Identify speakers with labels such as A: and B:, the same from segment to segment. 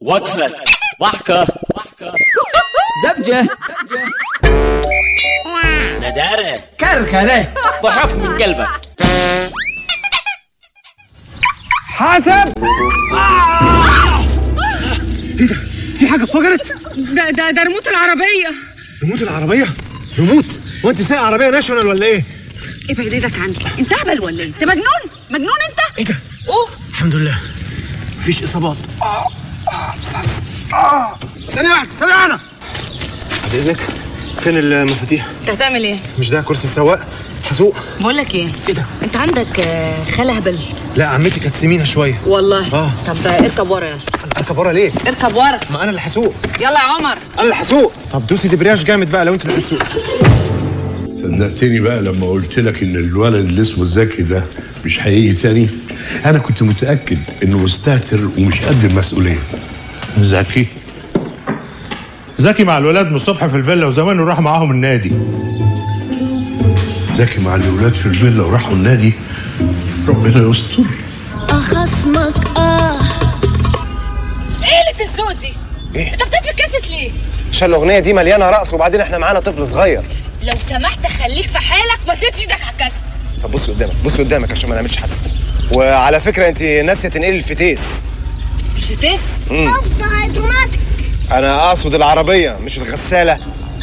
A: وقفة ضحكة
B: زبجة
A: ندارة
B: كركرة
A: ضحك من قلبك
B: حاسب
C: في حاجه اتفجرت
D: ده ده ده ريموت العربية
C: ريموت العربيه ريموت هو انت سايق عربيه ناشونال ولا ايه
D: ابعد ايدك عني انت اهبل ولا ايه؟ انت مجنون؟ مجنون انت؟
C: ايه ده
D: اوه
C: الحمد لله مفيش اصابات اه اه بس اه ثانيه واحده ثانيه واحده بعد اذنك فين المفاتيح
D: انت هتعمل ايه؟
C: مش ده كرسي السواق هسوق
D: بقول لك ايه؟
C: ايه ده
D: انت عندك آه، خالة هبل
C: لا عمتي كانت سمينه شويه
D: والله
C: آه.
D: طب آه، اركب ورا يلا
C: اركب ورا ليه
D: اركب ورا
C: ما انا اللي هسوق
D: يلا يا عمر
C: انا اللي هسوق طب دوسي دبرياج جامد بقى لو انت اللي هتسوق
E: صدقتني بقى لما قلت لك ان الولد اللي اسمه زكي ده مش هيجي تاني انا كنت متاكد انه مستهتر ومش قد المسؤوليه
F: زكي زكي مع الولاد من الصبح في الفيلا وزمانه راح معاهم النادي
E: زكي مع الولاد في الفيلا وراحوا النادي ربنا يستر
G: أخصمك آه
D: ايه اللي الذوق دي؟
C: إيه؟
D: انت بتطفي الكاسيت ليه؟
C: عشان الاغنيه دي مليانه رقص وبعدين احنا معانا طفل صغير
D: لو سمحت خليك في حالك ما تدش ايدك على الكاسيت
C: طب بص قدامك بص قدامك عشان ما نعملش حادثه وعلى فكره انت ناسيه تنقلي الفتيس
D: الفتيس
G: أفضل هيتماتك
C: انا اقصد العربيه مش الغساله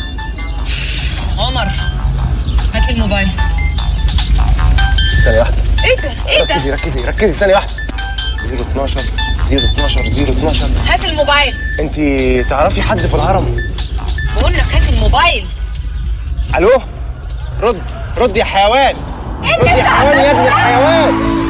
D: عمر هات لي الموبايل
C: ثانيه واحده
D: ايه ده؟ ايه
C: ركزي
D: ده؟
C: ركزي ركزي ثانيه واحده 012 012 012
D: هات الموبايل
C: انت تعرفي حد في الهرم
D: بقول لك هات الموبايل
C: الو رد رد يا حيوان
D: ايه
C: رد
D: اللي
C: يا
D: انت
C: حيوان يا ابن
D: عملته ده؟
C: الحيوان